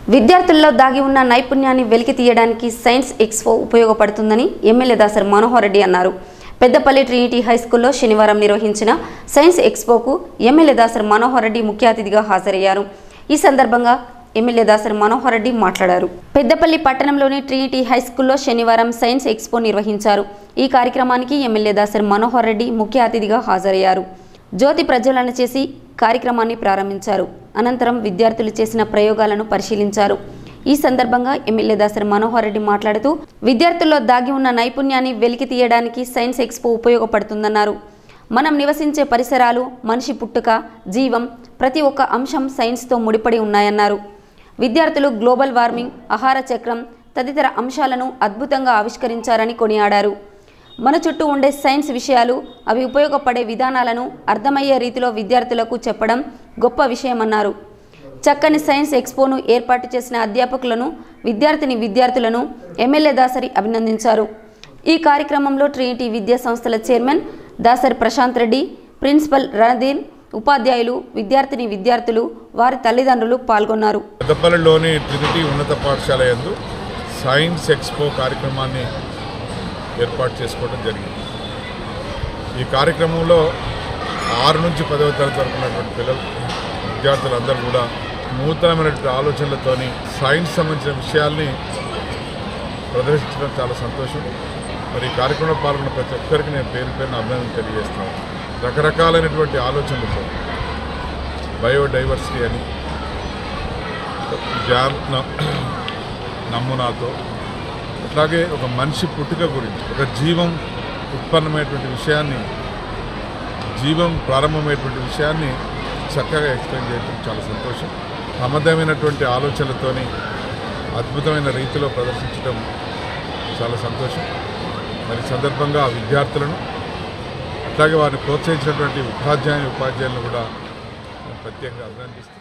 విద్యార్థుల్లో దాగి ఉన్న నైపుణ్యాన్ని వెలికి తీయడానికి సైన్స్ ఎక్స్పో ఉపయోగపడుతుందని ఎమ్మెల్యే దాసర్ మనోహర్ రెడ్డి అన్నారు పెద్దపల్లి ట్రినిటీ హై స్కూల్లో శనివారం నిర్వహించిన సైన్స్ ఎక్స్పోకు ఎమ్మెల్యే దాసర్ మనోహర్ రెడ్డి ముఖ్య అతిథిగా హాజరయ్యారు ఈ సందర్భంగా ఎమ్మెల్యే దాసర్ మనోహర్ రెడ్డి మాట్లాడారు పెద్దపల్లి పట్టణంలోని ట్రినిటీ హై స్కూల్లో శనివారం సైన్స్ ఎక్స్పో నిర్వహించారు ఈ కార్యక్రమానికి ఎమ్మెల్యే దాసర్ మనోహర్ రెడ్డి ముఖ్య అతిథిగా హాజరయ్యారు జ్యోతి ప్రజ్వలన చేసి కార్యక్రమాన్ని ప్రారంభించారు అనంతరం విద్యార్థులు చేసిన ప్రయోగాలను పరిశీలించారు ఈ సందర్భంగా ఎమ్మెల్యే దాసరి మనోహర్ రెడ్డి మాట్లాడుతూ విద్యార్థుల్లో దాగి ఉన్న నైపుణ్యాన్ని వెలికి తీయడానికి సైన్స్ ఎక్స్పో ఉపయోగపడుతుందన్నారు మనం నివసించే పరిసరాలు మనిషి పుట్టుక జీవం ప్రతి ఒక్క అంశం సైన్స్తో ముడిపడి ఉన్నాయన్నారు విద్యార్థులు గ్లోబల్ వార్మింగ్ ఆహార చక్రం తదితర అంశాలను అద్భుతంగా ఆవిష్కరించారని కొనియాడారు మన చుట్టూ ఉండే సైన్స్ విషయాలు అవి ఉపయోగపడే విధానాలను అర్థమయ్యే రీతిలో విద్యార్థులకు చెప్పడం గొప్ప విషయమన్నారు చక్కని సైన్స్ ఎక్స్పోను ఏర్పాటు చేసిన అధ్యాపకులను విద్యార్థిని విద్యార్థులను ఎమ్మెల్యే దాసరి అభినందించారు ఈ కార్యక్రమంలో ట్రినిటీ విద్యా సంస్థల చైర్మన్ దాసరి ప్రశాంత్ రెడ్డి ప్రిన్సిపల్ రణధీర్ ఉపాధ్యాయులు విద్యార్థిని విద్యార్థులు వారి తల్లిదండ్రులు పాల్గొన్నారు పెద్దపల్లిలోని ట్రినిటీ ఉన్నత పాఠశాల యందు సైన్స్ ఎక్స్పో కార్యక్రమాన్ని ఏర్పాటు చేసుకోవడం జరిగింది ఈ కార్యక్రమంలో ఆరు నుంచి పదవ తరగతి వరకు ఉన్నటువంటి పిల్లలు విద్యార్థులందరూ కూడా నూతనమైనటువంటి ఆలోచనలతోని సైన్స్ సంబంధించిన విషయాల్ని ప్రదర్శించడం చాలా సంతోషం మరి ఈ కార్యక్రమంలో పాల్గొన్న ప్రతి ఒక్కరికి నేను పేరు పేరున అభినందన తెలియజేస్తాను రకరకాలైనటువంటి ఆలోచనలతో బయోడైవర్సిటీ అని జామ్ న- నమూనాతో అట్లాగే ఒక మనిషి పుట్టుక గురించి ఒక జీవం ఉత్పన్నమైనటువంటి విషయాన్ని జీవం ప్రారంభమైనటువంటి విషయాన్ని చక్కగా ఎక్స్ప్లెయిన్ చేయడం చాలా సంతోషం సమర్థమైనటువంటి ఆలోచనలతోని అద్భుతమైన రీతిలో ప్రదర్శించడం చాలా సంతోషం మరి ఈ సందర్భంగా ఆ విద్యార్థులను అట్లాగే వారిని ప్రోత్సహించినటువంటి ఉపాధ్యాయుని ఉపాధ్యాయులను కూడా నేను ప్రత్యేకంగా అభినందిస్తున్నాను